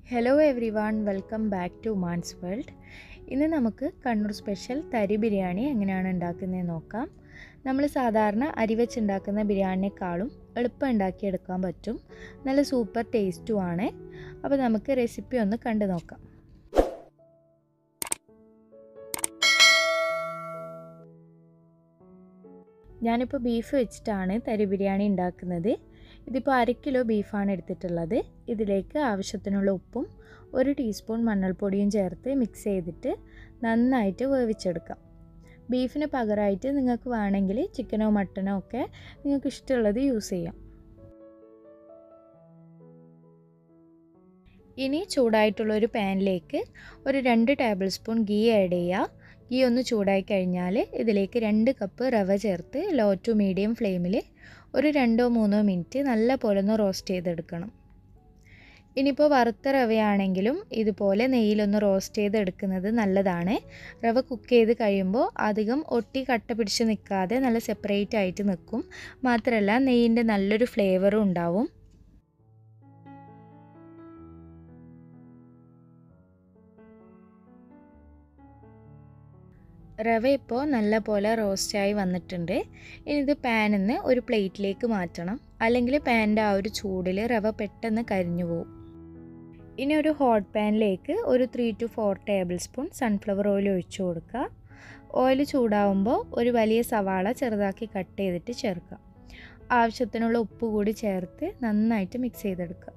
hello everyone welcome back to man's world ഇന്ന് നമുക്ക് Kannur special തരി ബിരിയാണി എങ്ങനെയാണ് ഉണ്ടാക്കുന്നത് നോക്കാം നമ്മൾ സാധാരണ അരി വെച്ചുണ്ടാക്കുന്ന ബിരിയാണിനേക്കാളും എളുപ്പം ഉണ്ടാക്കിയെടുക്കാൻ പറ്റും നല്ല സൂപ്പർ ടേസ്റ്റും ആണ് അപ്പോൾ നമുക്ക് റെസിപ്പി ഒന്ന് കണ്ടു നോക്കാം ഞാനിപ്പോൾ ബീഫ് വെച്ചിട്ടാണ് തരി ബിരിയാണി ഉണ്ടാക്കുന്നത് ഇതിപ്പോൾ അര കിലോ ബീഫാണ് എടുത്തിട്ടുള്ളത് ഇതിലേക്ക് ആവശ്യത്തിനുള്ള ഉപ്പും ഒരു ടീസ്പൂൺ മഞ്ഞൾപ്പൊടിയും ചേർത്ത് മിക്സ് ചെയ്തിട്ട് നന്നായിട്ട് വേവിച്ചെടുക്കാം ബീഫിന് പകരമായിട്ട് നിങ്ങൾക്ക് വേണമെങ്കിൽ ചിക്കനോ മട്ടനോ ഒക്കെ നിങ്ങൾക്ക് ഇഷ്ടമുള്ളത് യൂസ് ചെയ്യാം ഇനി ചൂടായിട്ടുള്ള ഒരു പാനിലേക്ക് ഒരു രണ്ട് ടേബിൾ സ്പൂൺ ഗീ ആഡ് ചെയ്യുക ഗീ ഒന്ന് ചൂടായി കഴിഞ്ഞാൽ ഇതിലേക്ക് രണ്ട് കപ്പ് റവ ചേർത്ത് ലോ ടു മീഡിയം ഫ്ലെയിമിൽ ഒരു രണ്ടോ മൂന്നോ മിനിറ്റ് നല്ല പോലെ ഒന്ന് റോസ്റ്റ് ചെയ്തെടുക്കണം ഇനിയിപ്പോൾ വറുത്ത റവയാണെങ്കിലും ഇതുപോലെ നെയ്യിലൊന്ന് റോസ്റ്റ് ചെയ്തെടുക്കുന്നത് നല്ലതാണ് റവ കുക്ക് ചെയ്ത് കഴിയുമ്പോൾ അധികം ഒട്ടി കട്ട പിടിച്ച് നിൽക്കാതെ നല്ല സെപ്പറേറ്റ് ആയിട്ട് നിൽക്കും മാത്രമല്ല നെയ്യിൻ്റെ നല്ലൊരു ഫ്ലേവറും ഉണ്ടാവും റവ ഇപ്പോൾ നല്ല പോലെ റോസ്റ്റായി വന്നിട്ടുണ്ട് ഇനി ഇത് പാനിൽ നിന്ന് ഒരു പ്ലേറ്റിലേക്ക് മാറ്റണം അല്ലെങ്കിൽ പാനിൻ്റെ ആ ഒരു ചൂടിൽ റവ പെട്ടെന്ന് കരിഞ്ഞു പോകും ഇനി ഒരു ഹോട്ട് പാനിലേക്ക് ഒരു three two four tablespoon sunflower oil ഒഴിച്ചു കൊടുക്കുക ഓയിൽ ചൂടാവുമ്പോൾ ഒരു വലിയ സവാള ചെറുതാക്കി കട്ട് ചെയ്തിട്ട് ചേർക്കുക ആവശ്യത്തിനുള്ള ഉപ്പ് കൂടി ചേർത്ത് നന്നായിട്ട് മിക്സ് ചെയ്തെടുക്കുക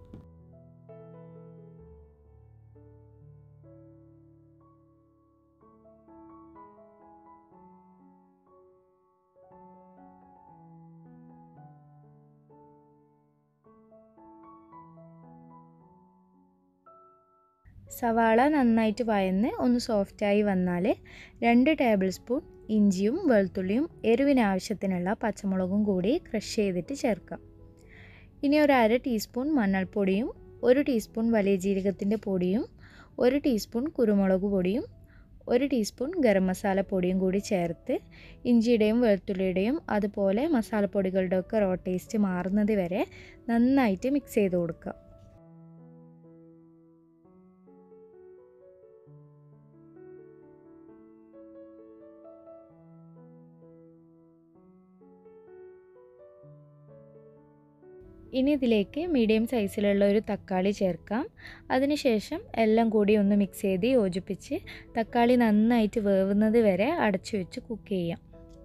സവാള നന്നായിട്ട് വയന്ന് ഒന്ന് സോഫ്റ്റായി വന്നാൽ രണ്ട് ടേബിൾ സ്പൂൺ ഇഞ്ചിയും വെളുത്തുള്ളിയും എരിവിന് ആവശ്യത്തിനുള്ള പച്ചമുളകും കൂടി ക്രഷ് ചെയ്തിട്ട് ചേർക്കാം ഇനി ഒരു അര ടീസ്പൂൺ മഞ്ഞൾപ്പൊടിയും ഒരു ടീസ്പൂൺ വലിയ ജീരകത്തിൻ്റെ പൊടിയും ഒരു ടീസ്പൂൺ കുരുമുളക് പൊടിയും ഒരു ടീസ്പൂൺ ഗരം മസാല പൊടിയും കൂടി ചേർത്ത് ഇഞ്ചിയുടെയും വെളുത്തുള്ളിയുടെയും അതുപോലെ മസാലപ്പൊടികളുടെ ഒക്കെ റോ ടേസ്റ്റ് മാറുന്നത് വരെ നന്നായിട്ട് മിക്സ് ചെയ്ത് കൊടുക്കുക ഇനി ഇതിലേക്ക് മീഡിയം സൈസിലുള്ള ഒരു തക്കാളി ചേർക്കാം അതിനുശേഷം എല്ലാം കൂടി ഒന്ന് മിക്സ് ചെയ്ത് യോജിപ്പിച്ച് തക്കാളി നന്നായിട്ട് വേവുന്നത് വരെ അടച്ചു വെച്ച് കുക്ക് ചെയ്യാം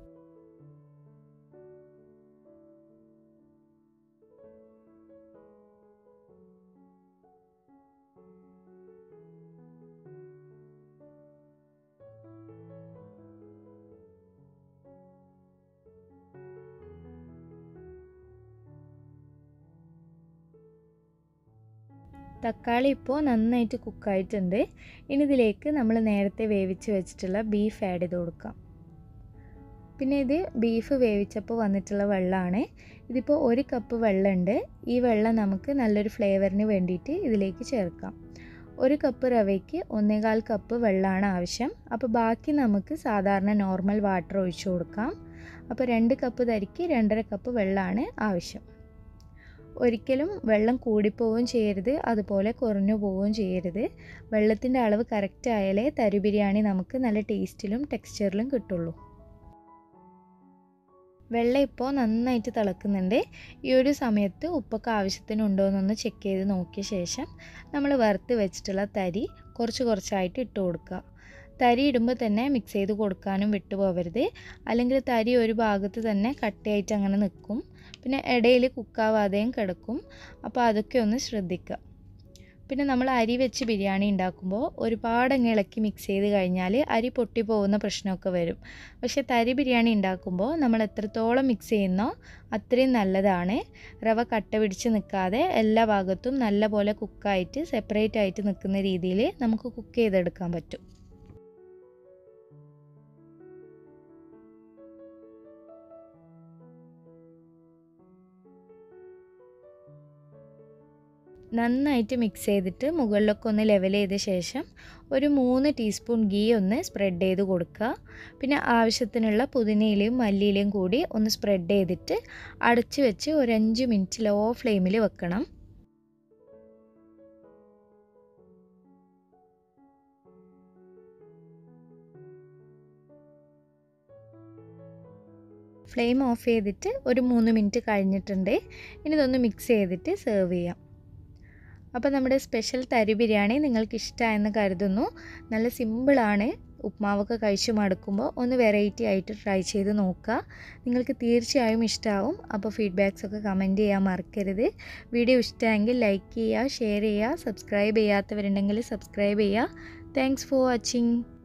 തക്കാളി ഇപ്പോൾ നന്നായിട്ട് കുക്കായിട്ടുണ്ട് ഇനി ഇതിലേക്ക് നമ്മൾ നേരത്തെ വേവിച്ച് വെച്ചിട്ടുള്ള ബീഫ് ആഡ് ചെയ്ത് കൊടുക്കാം പിന്നെ ഇത് ബീഫ് വേവിച്ചപ്പോൾ വന്നിട്ടുള്ള വെള്ളമാണ് ഇതിപ്പോൾ ഒരു കപ്പ് വെള്ളമുണ്ട് ഈ വെള്ളം നമുക്ക് നല്ലൊരു ഫ്ലേവറിന് വേണ്ടിയിട്ട് ഇതിലേക്ക് ചേർക്കാം ഒരു കപ്പ് റവയ്ക്ക് ഒന്നേകാൽ കപ്പ് വെള്ളമാണ് ആവശ്യം അപ്പോൾ ബാക്കി നമുക്ക് സാധാരണ നോർമൽ വാട്ടർ ഒഴിച്ചു കൊടുക്കാം അപ്പോൾ രണ്ട് കപ്പ് തരിക്ക് രണ്ടര കപ്പ് വെള്ളമാണ് ആവശ്യം ഒരിക്കലും വെള്ളം കൂടിപ്പോവുകയും ചെയ്യരുത് അതുപോലെ കുറഞ്ഞു പോവുകയും ചെയ്യരുത് വെള്ളത്തിൻ്റെ അളവ് കറക്റ്റ് ആയാലേ തരി ബിരിയാണി നമുക്ക് നല്ല ടേസ്റ്റിലും ടെക്സ്ചറിലും കിട്ടുള്ളൂ വെള്ളം ഇപ്പോൾ നന്നായിട്ട് തിളക്കുന്നുണ്ട് ഈ ഒരു സമയത്ത് ഉപ്പൊക്കെ ആവശ്യത്തിനുണ്ടോ എന്നൊന്ന് ചെക്ക് ചെയ്ത് നോക്കിയ ശേഷം നമ്മൾ വറുത്ത് വെച്ചിട്ടുള്ള തരി കുറച്ച് കുറച്ചായിട്ട് ഇട്ട് കൊടുക്കുക തരി ഇടുമ്പോൾ തന്നെ മിക്സ് ചെയ്ത് കൊടുക്കാനും വിട്ടുപോകരുത് അല്ലെങ്കിൽ തരി ഒരു ഭാഗത്ത് തന്നെ കട്ടയായിട്ട് അങ്ങനെ നിൽക്കും പിന്നെ ഇടയിൽ കുക്കാവാതെയും കിടക്കും അപ്പോൾ അതൊക്കെ ഒന്ന് ശ്രദ്ധിക്കുക പിന്നെ നമ്മൾ അരി വെച്ച് ബിരിയാണി ഉണ്ടാക്കുമ്പോൾ ഒരുപാട് അങ്ങ് ഇളക്കി മിക്സ് ചെയ്ത് കഴിഞ്ഞാൽ അരി പൊട്ടിപ്പോകുന്ന പ്രശ്നമൊക്കെ വരും പക്ഷേ തരി ബിരിയാണി ഉണ്ടാക്കുമ്പോൾ നമ്മൾ എത്രത്തോളം മിക്സ് ചെയ്യുന്നോ അത്രയും നല്ലതാണ് റവ കട്ട പിടിച്ച് നിൽക്കാതെ എല്ലാ ഭാഗത്തും നല്ല പോലെ കുക്കായിട്ട് സെപ്പറേറ്റ് ആയിട്ട് നിൽക്കുന്ന രീതിയിൽ നമുക്ക് കുക്ക് ചെയ്തെടുക്കാൻ പറ്റും നന്നായിട്ട് മിക്സ് ചെയ്തിട്ട് മുകളിലൊക്കെ ഒന്ന് ലെവൽ ചെയ്ത ശേഷം ഒരു മൂന്ന് ടീസ്പൂൺ ഗീ ഒന്ന് സ്പ്രെഡ് ചെയ്ത് കൊടുക്കുക പിന്നെ ആവശ്യത്തിനുള്ള പുതിനയിലയും മല്ലിയിലയും കൂടി ഒന്ന് സ്പ്രെഡ് ചെയ്തിട്ട് അടച്ച് വെച്ച് ഒരു അഞ്ച് മിനിറ്റ് ലോ ഫ്ലെയിമിൽ വെക്കണം ഫ്ലെയിം ഓഫ് ചെയ്തിട്ട് ഒരു മൂന്ന് മിനിറ്റ് കഴിഞ്ഞിട്ടുണ്ട് ഇനി ഇതൊന്ന് മിക്സ് ചെയ്തിട്ട് സെർവ് ചെയ്യാം അപ്പോൾ നമ്മുടെ സ്പെഷ്യൽ തരി ബിരിയാണി നിങ്ങൾക്ക് ഇഷ്ടമായെന്ന് കരുതുന്നു നല്ല സിമ്പിളാണ് ഉപ്മാവൊക്കെ കഴിച്ച് മടുക്കുമ്പോൾ ഒന്ന് വെറൈറ്റി ആയിട്ട് ട്രൈ ചെയ്ത് നോക്കുക നിങ്ങൾക്ക് തീർച്ചയായും ഇഷ്ടമാവും അപ്പോൾ ഫീഡ്ബാക്സൊക്കെ കമൻറ്റ് ചെയ്യാൻ മറക്കരുത് വീഡിയോ ഇഷ്ടമെങ്കിൽ ലൈക്ക് ചെയ്യുക ഷെയർ ചെയ്യുക സബ്സ്ക്രൈബ് ചെയ്യാത്തവരുണ്ടെങ്കിൽ സബ്സ്ക്രൈബ് ചെയ്യുക താങ്ക്സ് ഫോർ വാച്ചിങ്